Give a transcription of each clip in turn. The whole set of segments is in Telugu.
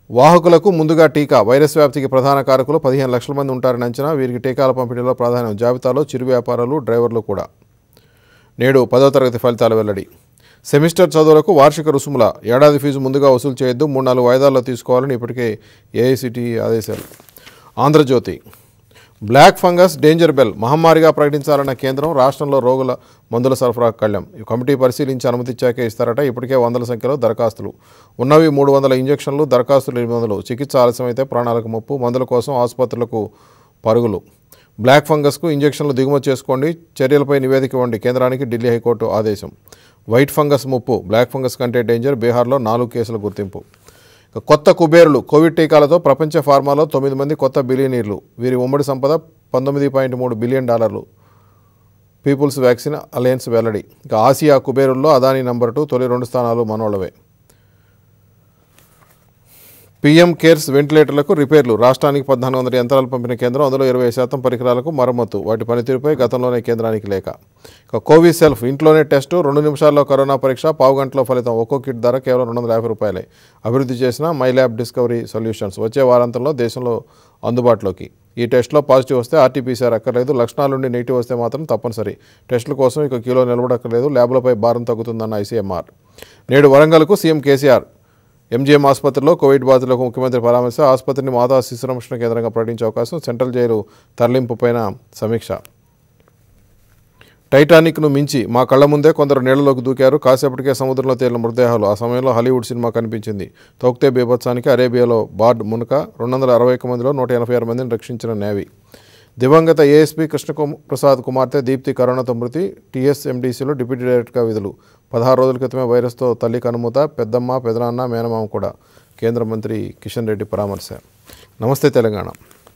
వాహకులకు ముందుగా టీకా వైరస్ వ్యాప్తికి ప్రధాన కారకులు పదిహేను లక్షల మంది ఉంటారని అంచనా వీరికి టీకాల పంపిణీలో ప్రాధాన్యం జాబితాలో చిరు వ్యాపారాలు డ్రైవర్లు కూడా నేడు పదో తరగతి ఫలితాలు వెల్లడి సెమిస్టర్ చదువులకు వార్షిక రుసుముల ఏడాది ఫీజు ముందుగా వసూలు చేయొద్దు మూడు నాలుగు వాయిదాల్లో తీసుకోవాలని ఇప్పటికే ఏఐసిటి ఆదేశాలు Andhrajyothy black fungus danger bell మహమ్మారిగా ప్రకటించాలన్న కేంద్రం రాష్ట్రంలో రోగుల మందుల సరఫరా కళ్యం ఈ కమిటీ పరిశీలించి అనుమతిచ్చాకే ఇస్తారట ఇప్పటికే వందల సంఖ్యలో దరఖాస్తులు ఉన్నవి మూడు వందల ఇంజక్షన్లు దరఖాస్తులు ఎనిమిది వందలు చికిత్స ఆలస్యమైతే ప్రాణాలకు ముప్పు మందుల కోసం ఆసుపత్రులకు పరుగులు బ్లాక్ ఫంగస్కు ఇంజక్షన్లు దిగుమతి చేసుకోండి చర్యలపై నివేదిక ఇవ్వండి కేంద్రానికి ఢిల్లీ హైకోర్టు ఆదేశం వైట్ ఫంగస్ ముప్పు బ్లాక్ ఫంగస్ కంటే డేంజర్ బీహార్లో నాలుగు కేసుల గుర్తింపు ఇక కొత్త కుబేరులు కోవిడ్ టీకాలతో ప్రపంచ ఫార్మాలో తొమ్మిది మంది కొత్త బిలియనీర్లు వీరి ఉమ్మడి సంపద పంతొమ్మిది పాయింట్ మూడు బిలియన్ డాలర్లు పీపుల్స్ వ్యాక్సిన్ అలయన్స్ వెల్లడి ఇక ఆసియా కుబేరుల్లో అదానీ నంబర్ టూ తొలి రెండు స్థానాలు మనోళ్ళవే పీఎం కేర్స్ వెంటిలేటర్లకు రిపేర్లు రాష్ట్రానికి పద్నాలుగు వందల యంత్రాలు పంపిన కేంద్రం అందులో ఇరవై శాతం పరికరాలకు మరమ్మతు వాటి పనితీరుపై గతంలోనే కేంద్రానికి లేక ఇక కోవిడ్ సెల్ఫ్ ఇంట్లోనే టెస్టు రెండు నిమిషాల్లో కరోనా పరీక్ష పావు గంటలో ఫలితం ఒక్కో కిట్ ధర కేవలం రెండు వందల యాభై రూపాయలే అభివృద్ధి చేసిన మై ల్యాబ్ డిస్కవరీ సొల్యూషన్స్ వచ్చే వారాంతంలో దేశంలో అందుబాటులోకి ఈ టెస్ట్లో పాజిటివ్ వస్తే ఆర్టీపీసీఆర్ అక్కర్లేదు లక్షణాల నుండి నెగిటివ్ వస్తే మాత్రం తప్పనిసరి టెస్టుల కోసం ఇక కిలో నిలబడక్కర్లేదు ల్యాబ్లపై భారం తగ్గుతుందన్న ఐసీఎంఆర్ నేడు వరంగల్కు సీఎం కేసీఆర్ ఎంజీఎం ఆసుపత్రిలో కోవిడ్ బాధితులకు ముఖ్యమంత్రి పరామర్శ ఆసుపత్రిని మాతా శిశు సంరక్షణ కేంద్రంగా ప్రకటించే అవకాశం సెంట్రల్ జైలు తరలింపుపైన సమీక్ష టైటానిక్ను మించి మా కళ్ళ ముందే కొందరు నీళ్లలోకి దూకారు కాసేపటికే సముద్రంలో తేలిన మృతదేహాలు ఆ సమయంలో హాలీవుడ్ సినిమా కనిపించింది తౌక్తే బీభత్సానికి అరేబియాలో బార్డ్ మునక రెండు వందల అరవై ఒక్క మందిలో నూట ఎనభై ఆరు మందిని రక్షించిన నేవీ దివంగత ఏఎస్పీ కృష్ణ కుమ- ప్రసాద్ కుమార్తె దీప్తి కరోనాతో మృతి టీఎస్ఎండీసీలో డిప్యూటీ డైరెక్టర్గా విధులు పదహారు రోజుల క్రితమే వైరస్తో తల్లి కనుమూత పెద్దమ్మ పెదనాన్న మేనమామ కూడా కేంద్ర మంత్రి కిషన్ రెడ్డి పరామర్శ నమస్తే తెలంగాణ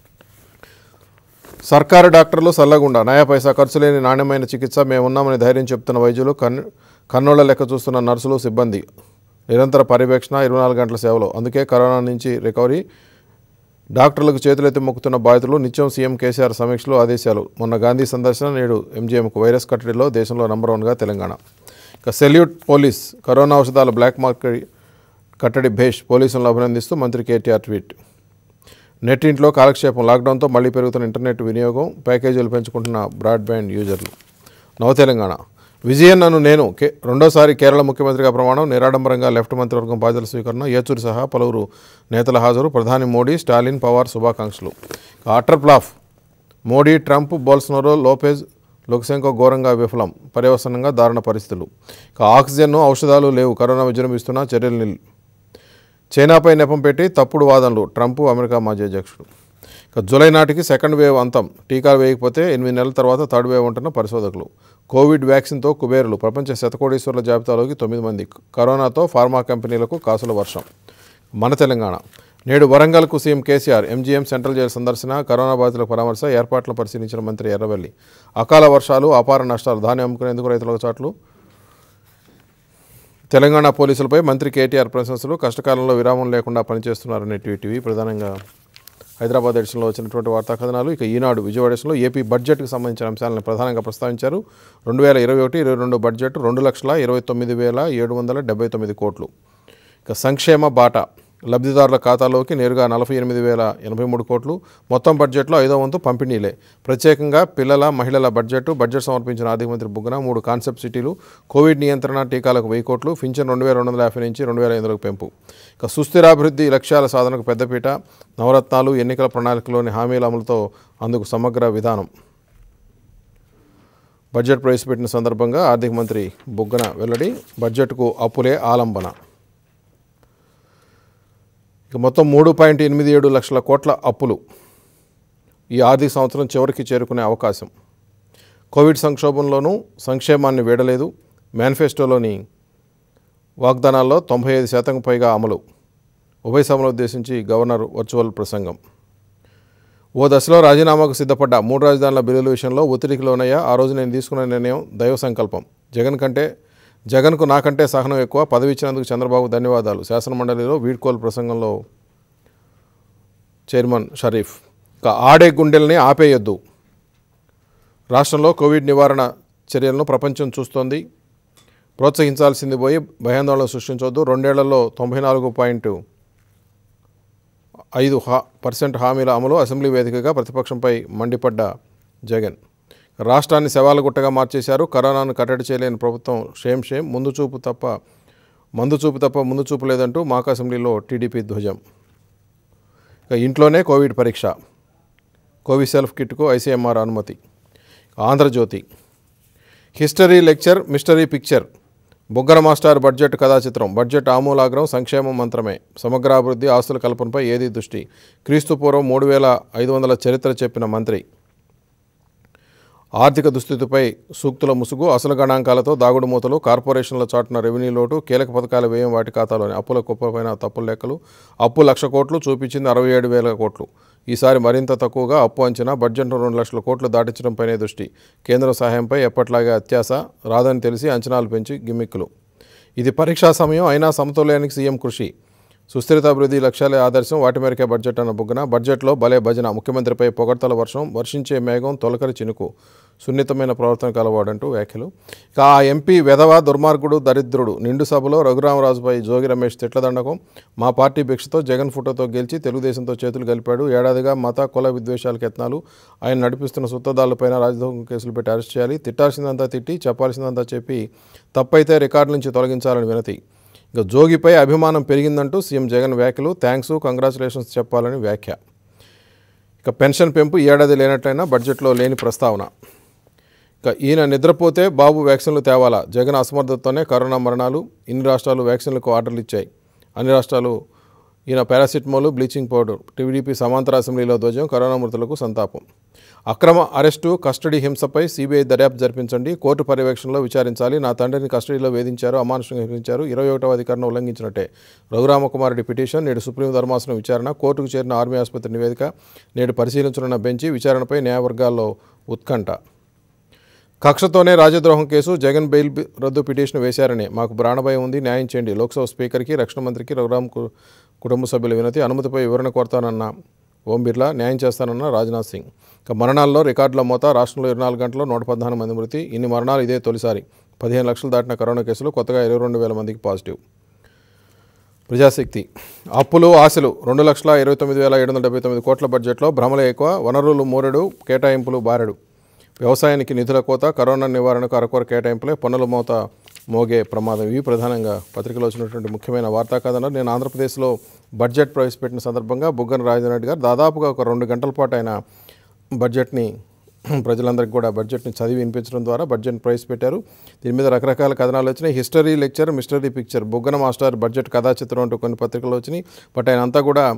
సర్కారు డాక్టర్లు సల్లగుండా నయా పైసా ఖర్చు లేని నాణ్యమైన చికిత్స మేమున్నామని ధైర్యం చెప్తున్న వైద్యులు కన్ కన్నోళ్ల లెక్క చూస్తున్న నర్సులు సిబ్బంది నిరంతర పర్యవేక్షణ ఇరవై నాలుగు గంటల సేవలు అందుకే కరోనా నుంచి రికవరీ డాక్టర్లకు చేతులెత్తి మొక్కుతున్న బాధితులు నిత్యం సీఎం కేసీఆర్ సమీక్షలు ఆదేశాలు మొన్న గాంధీ సందర్శన నేడు ఎంజీఎంకు వైరస్ కట్టడిలో దేశంలో నంబర్ వన్గా తెలంగాణ ఇక సెల్యూట్ పోలీస్ కరోనా ఔషధాల బ్లాక్ మార్కెట్ కట్టడి భేష్ పోలీసులను అభినందిస్తూ మంత్రి కేటీఆర్ ట్వీట్ నెట్ ఇంట్లో కాలక్షేపం లాక్డౌన్తో మళ్లీ పెరుగుతున్న ఇంటర్నెట్ వినియోగం ప్యాకేజీలు పెంచుకుంటున్న బ్రాడ్బ్యాండ్ యూజర్లు నవ తెలంగాణ విజయన్ నన్ను నేను కే రెండోసారి కేరళ ముఖ్యమంత్రిగా ప్రమాణం నిరాడంబరంగా లెఫ్ట్ మంత్రివర్గం బాధ్యతల స్వీకరణ ఏచూరి సహా పలువురు నేతల హాజరు ప్రధాని మోడీ స్టాలిన్ పవార్ శుభాకాంక్షలు utter flop Modi Trump Bolsonaro Lopez Lukashenko ఘోరంగా విఫలం పర్యవసనంగా దారుణ పరిస్థితులు ఇక ఆక్సిజన్ ఔషధాలు లేవు కరోనా విజృంభిస్తున్న చర్యలు నిల్ చైనాపై నెపం పెట్టి తప్పుడు వాదనలు ట్రంప్ అమెరికా మాజీ అధ్యక్షుడు ఇక జూలై నాటికి సెకండ్ వేవ్ అంతం టీకాలు వేయకపోతే ఎనిమిది నెలల తర్వాత థర్డ్ వేవ్ ఉంటున్న పరిశోధకులు కోవిడ్ వ్యాక్సిన్తో కుబేరులు ప్రపంచ శతకోడీశ్వరుల జాబితాలోకి తొమ్మిది మంది కరోనాతో ఫార్మా కంపెనీలకు కాసుల వర్షం మన తెలంగాణ నేడు వరంగల్కు CM KCR MGM central jail సందర్శన కరోనా బాధితులకు పరామర్శ ఏర్పాట్లను పరిశీలించిన మంత్రి ఎర్రవెల్లి అకాల వర్షాలు అపార నష్టాలు ధాన్యం అమ్ముకునేందుకు రైతులకు చాట్లు తెలంగాణ పోలీసులపై మంత్రి కేటీఆర్ ప్రశంసలు కష్టకాలంలో విరామం లేకుండా పనిచేస్తున్నారనే ట్వీట్ ప్రధానంగా హైదరాబాద్ ఎడిషన్లో వచ్చినటువంటి వార్తా కథనాలు ఇక ఈనాడు విజయవాడ ఎడిషన్లో ఏపీ బడ్జెట్కి సంబంధించిన అంశాలను ప్రధానంగా ప్రస్తావించారు రెండు వేల ఇరవై ఒకటి ఇరవై రెండు బడ్జెట్ రెండు లక్షల ఇరవై తొమ్మిది వేల ఏడు వందల డెబ్బై తొమ్మిది కోట్లు ఇక సంక్షేమ బాట లబ్ధిదారుల ఖాతాలోకి నేరుగా నలభై ఎనిమిది వేల ఎనభై మూడు కోట్లు మొత్తం బడ్జెట్లో ఐదో వంతు పంపిణీలే ప్రత్యేకంగా పిల్లల మహిళల బడ్జెట్ బడ్జెట్ సమర్పించిన ఆర్థిక మంత్రి బుగ్గన మూడు కాన్సెప్ట్ సిటీలు కోవిడ్ నియంత్రణ టీకాలకు వెయ్యి కోట్లు పింఛన్ రెండు వేల రెండు వందల యాభై నుంచి రెండు వేల ఐదు వందలకు పెంపు ఇక సుస్థిరాభివృద్ధి లక్ష్యాల సాధనకు పెద్దపీట నవరత్నాలు ఎన్నికల ప్రణాళికలోని హామీల అమలుతో అందుకు సమగ్ర విధానం బడ్జెట్ ప్రవేశపెట్టిన సందర్భంగా ఆర్థిక మంత్రి బుగ్గన వెల్లడి బడ్జెట్కు అప్పులే ఆలంబన ఇక మొత్తం మూడు పాయింట్ ఎనిమిది ఏడు లక్షల కోట్ల అప్పులు ఈ ఆర్థిక సంవత్సరం చివరికి చేరుకునే అవకాశం కోవిడ్ సంక్షోభంలోనూ సంక్షేమాన్ని వీడలేదు మేనిఫెస్టోలోని వాగ్దానాల్లో తొంభై ఐదు శాతం పైగా అమలు ఉభయ సభను ఉద్దేశించి గవర్నర్ వర్చువల్ ప్రసంగం ఓ దశలో రాజీనామాకు సిద్ధపడ్డ మూడు రాజధానుల బిల్లుల విషయంలో ఒత్తిడికి లోనయ్యా ఆ రోజు నేను తీసుకున్న నిర్ణయం దైవ సంకల్పం జగన్ కంటే జగన్కు నాకంటే సహనం ఎక్కువ పదవి ఇచ్చినందుకు చంద్రబాబు ధన్యవాదాలు శాసనమండలిలో వీడ్కోలు ప్రసంగంలో చైర్మన్ షరీఫ్ ఇక ఆడే గుండెల్ని ఆపేయొద్దు రాష్ట్రంలో కోవిడ్ నివారణ చర్యలను ప్రపంచం చూస్తోంది ప్రోత్సహించాల్సింది పోయి భయాందోళన సృష్టించవద్దు రెండేళ్లలో తొంభై నాలుగు పాయింట్ ఐదు హా పర్సెంట్ హామీల అమలు అసెంబ్లీ వేదికగా ప్రతిపక్షంపై మండిపడ్డ జగన్ రాష్ట్రాన్ని శవాలగుట్టగా మార్చేశారు కరోనాను కట్టడి చేయలేని ప్రభుత్వం షేమ్ షేమ్ ముందు చూపు తప్ప మందు చూపు తప్ప ముందు చూపు లేదంటూ మాకు అసెంబ్లీలో టీడీపీ ధ్వజం ఇక ఇంట్లోనే కోవిడ్ పరీక్ష కోవిసెల్ఫ్ కిట్కు ఐసీఎంఆర్ అనుమతి Andhrajyothy history lecture mystery picture Buggana master budget కథా చిత్రం బడ్జెట్ ఆమూలాగ్రం సంక్షేమం మంత్రమే సమగ్రాభివృద్ధి ఆస్తుల కల్పనపై ఏది దృష్టి క్రీస్తు పూర్వం మూడు వేల ఐదు వందల చరిత్ర చెప్పిన మంత్రి ఆర్థిక దుస్థితిపై సూక్తుల ముసుగు అసలు గణాంకాలతో దాగుడు మూతలు కార్పొరేషన్ల చాటున రెవెన్యూ లోటు కీలక పథకాల వ్యయం వాటి ఖాతాలోని అప్పుల కుప్పపైన తప్పుల లెక్కలు అప్పు లక్ష కోట్లు చూపించింది అరవై ఏడు వేల కోట్లు ఈసారి మరింత తక్కువగా అప్పు అంచనా బడ్జెట్ను రెండు లక్షల కోట్లు దాటించడంపైనే దృష్టి కేంద్ర సహాయంపై ఎప్పట్లాగే అత్యాశ రాదని తెలిసి అంచనాలు పెంచి గిమ్మిక్కులు ఇది పరీక్షా సమయం అయినా సమతుల్యానికి సీఎం కృషి సుస్థిరత అభివృద్ధి లక్ష్యాలే ఆదర్శం వాటి మేరకే బడ్జెట్ అన్న బుగ్గన బడ్జెట్లో భలే భజన ముఖ్యమంత్రిపై పొగడ్తల వర్షం వర్షించే మేఘం తొలకరి చినుకు సున్నితమైన ప్రవర్తన కలవాడంటూ వ్యాఖ్యలు ఇక ఆ ఎంపీ వెధవ దుర్మార్గుడు దరిద్రుడు నిండు సభలో రఘురామరాజుపై జోగి రమేష్ తిట్లదండకం మా పార్టీ భిక్షతో జగన్ ఫోటోతో గెలిచి తెలుగుదేశంతో చేతులు కలిపాడు ఏడాదిగా మత కుల విద్వేషాలకు యత్నాలు ఆయన నడిపిస్తున్న సుత్తదారులపైన రాజద్రోహం కేసులు పెట్టి అరెస్ట్ చేయాలి తిట్టాల్సిందంతా తిట్టి చెప్పాల్సిందంతా చెప్పి తప్పైతే రికార్డు నుంచి తొలగించాలని వినతి ఇక జోగిపై అభిమానం పెరిగిందంటూ సీఎం జగన్ వ్యాఖ్యలు థ్యాంక్స్ కంగ్రాచులేషన్స్ చెప్పాలని వ్యాఖ్య ఇక పెన్షన్ పెంపు ఈ ఏడాది లేనట్లయినా బడ్జెట్లో లేని ప్రస్తావన ఇక ఈయన నిద్రపోతే బాబు వ్యాక్సిన్లు తేవాలా జగన్ అసమర్థతతోనే కరోనా మరణాలు ఇన్ని రాష్ట్రాలు వ్యాక్సిన్లకు ఆర్డర్లు ఇచ్చాయి అన్ని రాష్ట్రాలు ఈయన పారాసిటమాల్ బ్లీచింగ్ పౌడర్ టీడీపీ సమాంతర అసెంబ్లీలో ధ్వజం కరోనా మృతులకు సంతాపం అక్రమ అరెస్టు కస్టడీ హింసపై సిబిఐ దర్యాప్తు జరిపించండి కోర్టు పర్యవేక్షణలో విచారించాలి నా తండ్రిని కస్టడీలో వేధించారు అమానుషంగా హింసించారు ఇరవై ఒకటవ అధికారం ఉల్లంఘించినట్టే రఘురామకుమారెడ్డి పిటిషన్ నేడు సుప్రీం ధర్మాసనం విచారణ కోర్టుకు చేరిన ఆర్మీ ఆసుపత్రి నివేదిక నేడు పరిశీలించనున్న బెంచి విచారణపై న్యాయవర్గాల్లో ఉత్కంఠ కక్షతోనే రాజద్రోహం కేసు జగన్ బెయిల్ బి- రద్దు పిటిషన్ వేశారని మాకు ప్రాణభయం ఉంది న్యాయం చేయండి లోక్సభ స్పీకర్కి రక్షణ మంత్రికి రఘురామ్ కు- కుటుంబ సభ్యుల వినతి అనుమతిపై వివరణ కోరతానన్న ఓం బిర్లా న్యాయం చేస్తానన్న రాజ్నాథ్ సింగ్ ఇక మరణాల్లో రికార్డుల మోత రాష్ట్రంలో ఇరవై నాలుగు గంటల్లో నూట పద్నాలుగు మంది మృతి ఇన్ని మరణాలు ఇదే తొలిసారి పదిహేను లక్షలు దాటిన కరోనా కేసులు కొత్తగా ఇరవై రెండు వేల మందికి పాజిటివ్ ప్రజాశక్తి అప్పులు ఆశలు రెండు లక్షల ఇరవై తొమ్మిది వేల ఏడు వందల డెబ్బై తొమ్మిది కోట్ల బడ్జెట్లో భ్రమలే ఎక్కువ వనరులు మూరెడు కేటాయింపులు బారెడు వ్యవసాయానికి నిధుల కోత కరోనా నివారణకు అరకొర కేటాయింపులే పన్నుల మోత మోగే ప్రమాదం ఇవి ప్రధానంగా పత్రికలో వచ్చినటువంటి ముఖ్యమైన వార్తా కథనాలు నేను ఆంధ్రప్రదేశ్లో బడ్జెట్ ప్రవేశపెట్టిన సందర్భంగా బుగ్గన రాజేంద్ర రెడ్డి గారు దాదాపుగా ఒక రెండు గంటల పాటు ఆయన బడ్జెట్ని ప్రజలందరికీ కూడా బడ్జెట్ని చదివి వినిపించడం ద్వారా బడ్జెట్ని ప్రవేశపెట్టారు దీని మీద రకరకాల కథనాలు వచ్చినాయి history lecture mystery picture Buggana master budget కథా చిత్రం అంటూ కొన్ని పత్రికలు వచ్చినాయి బట్ ఆయన అంతా కూడా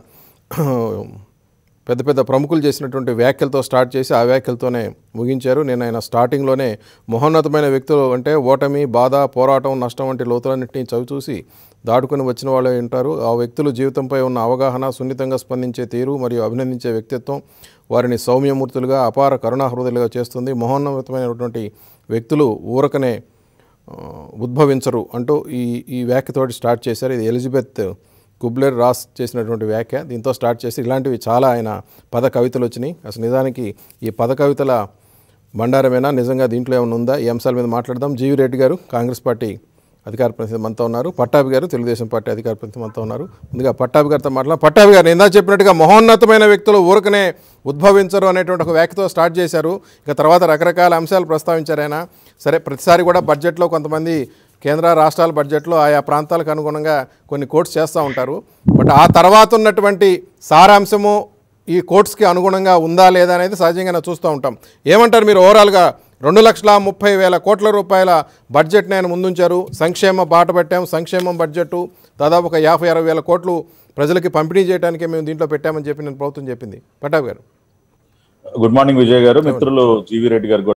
పెద్ద పెద్ద ప్రముఖులు చేసినటువంటి వ్యాఖ్యలతో స్టార్ట్ చేసి ఆ వ్యాఖ్యలతోనే ముగించారు నేను ఆయన స్టార్టింగ్లోనే మహోన్నతమైన వ్యక్తులు అంటే ఓటమి బాధ పోరాటం నష్టం వంటి లోతులన్నింటినీ చవిచూసి దాటుకుని వచ్చిన వాళ్ళు ఉంటారు ఆ వ్యక్తుల జీవితంపై ఉన్న అవగాహన సున్నితంగా స్పందించే తీరు మరియు అభినందించే వ్యక్తిత్వం వారిని సౌమ్యమూర్తులుగా అపార కరుణాహృదయులుగా చేస్తుంది మహోన్నతమైనటువంటి వ్యక్తులు ఊరకనే ఆ, ఉద్భవించరు అంటూ ఈ ఈ వ్యాఖ్యతోటి స్టార్ట్ చేశారు ఇది ఎలిజబెత్ కుబ్లర్ రాస్ చేసినటువంటి వ్యాఖ్య దీంతో స్టార్ట్ చేసి ఇలాంటివి చాలా ఆయన పద కవితలు వచ్చినాయి అసలు నిజానికి ఈ పద కవితల బండారమేనా నిజంగా దీంట్లో ఏమైనా ఉందా ఈ అంశాల మీద మాట్లాడదాం జీవి రెడ్డి గారు కాంగ్రెస్ పార్టీ అధికార ప్రతినిధి మనతో ఉన్నారు పట్టాభి గారు తెలుగుదేశం పార్టీ అధికార ప్రతినిధి మనతో ఉన్నారు ముందుగా పట్టాభి గారితో మాట్లాడారు పట్టాభి గారు ఇందా చెప్పినట్టుగా మహోన్నతమైన వ్యక్తులు ఊరకనే ఉద్భవించరు అనేటువంటి ఒక వ్యాఖ్యతో స్టార్ట్ చేశారు ఇక తర్వాత రకరకాల అంశాలు ప్రస్తావించారు ఆయన సరే ప్రతిసారి కూడా బడ్జెట్లో కొంతమంది కేంద్ర రాష్ట్రాల బడ్జెట్లో ఆయా ప్రాంతాలకు అనుగుణంగా కొన్ని కోట్స్ చేస్తూ ఉంటారు బట్ ఆ తర్వాత ఉన్నటువంటి సారాంశము ఈ కోట్స్కి అనుగుణంగా ఉందా లేదా అనేది సహజంగానే చూస్తూ ఉంటాం ఏమంటారు మీరు ఓవరాల్గా రెండు లక్షల ముప్పై వేల కోట్ల రూపాయల బడ్జెట్ని ఆయన ముందుంచారు సంక్షేమ బాట పెట్టాం సంక్షేమం బడ్జెట్ దాదాపు ఒక యాభై అరవై వేల కోట్లు ప్రజలకి పంపిణీ చేయడానికే మేము దీంట్లో పెట్టామని చెప్పి నేను ప్రభుత్వం చెప్పింది పట్టాభి గారు గుడ్ మార్నింగ్ విజయ్ గారు మిత్రులు జీవి రెడ్డి గారు కూడా